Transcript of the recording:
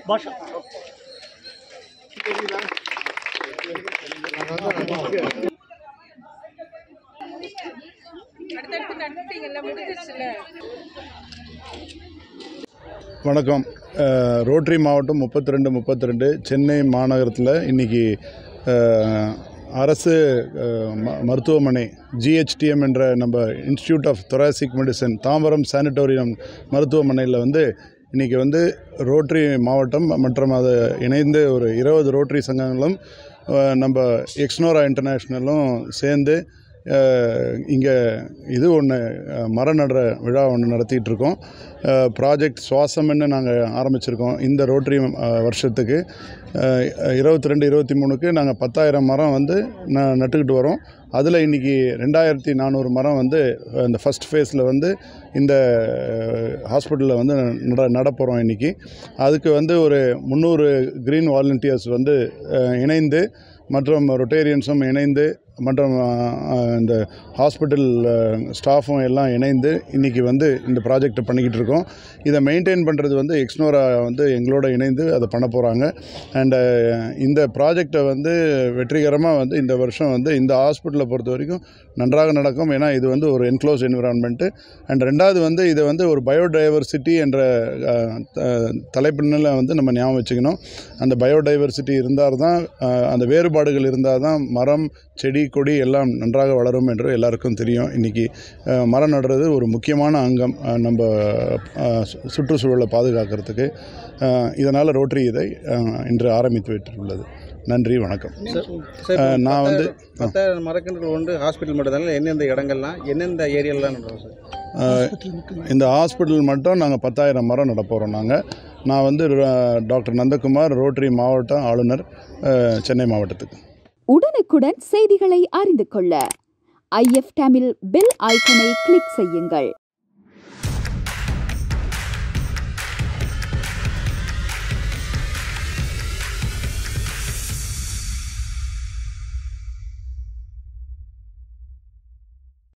பாஷா அடுத்தடுத்து நடத்திட்டீங்கல்ல முடிஞ்சிருச்சுல வணக்கம் அஹ், ரோட்டரி மாவட்டம் முப்பத்தி ரெண்டு முப்பத்தி ரெண்டு சென்னை மாநகரத்தில் இன்றைக்கி அரசு அஹ், ம- மருத்துவமனை ஜிஹெச்டிஎம் என்ற நம்ம institute of thoracic medicine Tambaram sanatorium மருத்துவமனையில் வந்து இன்றைக்கி வந்து ரோட்டரி மாவட்டம் மற்றும் அதை இணைந்து ஒரு இருபது ரோட்டரி சங்கங்களும் அஹ், நம்ம எக்ஸ்னோரா இன்டர்நேஷ்னலும் சேர்ந்து இங்கே இது ஒன்று மரம் நடுற விழா ஒன்று நடத்திட்டு இருக்கோம் ப்ராஜெக்ட் சுவாசம்னு நாங்கள் ஆரம்பிச்சிருக்கோம் இந்த ரோட்டரி அஹ், வருஷத்துக்கு இருபத்தி ரெண்டு இருபத்தி மூணுக்கு நாங்கள் பத்தாயிரம் மரம் வந்து ந நட்டுக்கிட்டு வரோம் அதில் இன்றைக்கி ரெண்டாயிரத்தி நானூறு மரம் வந்து அஹ், இந்த ஃபஸ்ட் ஃபேஸில் வந்து இந்த ஹாஸ்பிட்டலில் வந்து நட நடப்போகிறோம் இன்றைக்கி அதுக்கு வந்து ஒரு முந்நூறு க்ரீன் வாலண்டியர்ஸ் வந்து அஹ், இணைந்து மற்றும் ரொட்டேரியன்ஸும் இணைந்து மற்றும் அஹ், அஹ், இந்த ஹாஸ்பிட்டல் ஸ்டாஃபும் எல்லாம் இணைந்து இன்றைக்கி வந்து இந்த ப்ராஜெக்டை பண்ணிக்கிட்டு இருக்கோம் இதை மெயின்டைன் பண்ணுறது வந்து எக்ஸ்னோரா வந்து எங்களோட இணைந்து அதை பண்ண போகிறாங்க அண்டு இந்த ப்ராஜெக்டை வந்து வெற்றிகரமாக வந்து இந்த வருஷம் வந்து இந்த ஹாஸ்பிட்டலை பொறுத்த வரைக்கும் நன்றாக நடக்கும் ஏன்னா இது வந்து ஒரு என்க்ளோஸ் என்விரான்மெண்ட்டு அண்ட் ரெண்டாவது வந்து இதை வந்து ஒரு பயோடைவர்சிட்டி என்ற அஹ், த- தலைப்பின்னில் வந்து நம்ம ஞாபகம் வச்சுக்கணும் அந்த பயோடைவர்சிட்டி இருந்தால் தான் அஹ், அந்த வேறுபாடுகள் இருந்தால் தான் மரம் செடி கொடி எல்லாம் நன்றாக வளரும் என்று எல்லாருக்கும் தெரியும் இன்றைக்கி மரம் நடுறது ஒரு முக்கியமான அங்கம் அஹ், நம்ம அஹ், சு- சுற்றுச்சூழலை பாதுகாக்கிறதுக்கு இதனால் ரோட்டரி இதை அஹ், இன்று ஆரம்பித்து விட்டுள்ளது நன்றி வணக்கம் சார் அஹ், நான் வந்து பத்தாயிரம் மரக்கன்றுகள் வந்து ஹாஸ்பிட்டல் மட்டும் தானே எந்தெந்த இடங்கள்லாம் எந்தெந்த ஏரியாலாம் நடுறோம் சார் அஹ், இந்த ஹாஸ்பிட்டல் மட்டும் நாங்கள் பத்தாயிரம் மரம் நட போகிறோம் நாங்கள் நான் வந்து அஹ், டாக்டர் நந்தகுமார் ரோட்டரி மாவட்ட ஆளுநர் அஹ், சென்னை மாவட்டத்துக்கு உடனுக்குடன் செய்திகளை அறிந்து கொள்ள ஐஎஃப் தமிழ் பெல் ஐக்கனை கிளிக் செய்யுங்கள்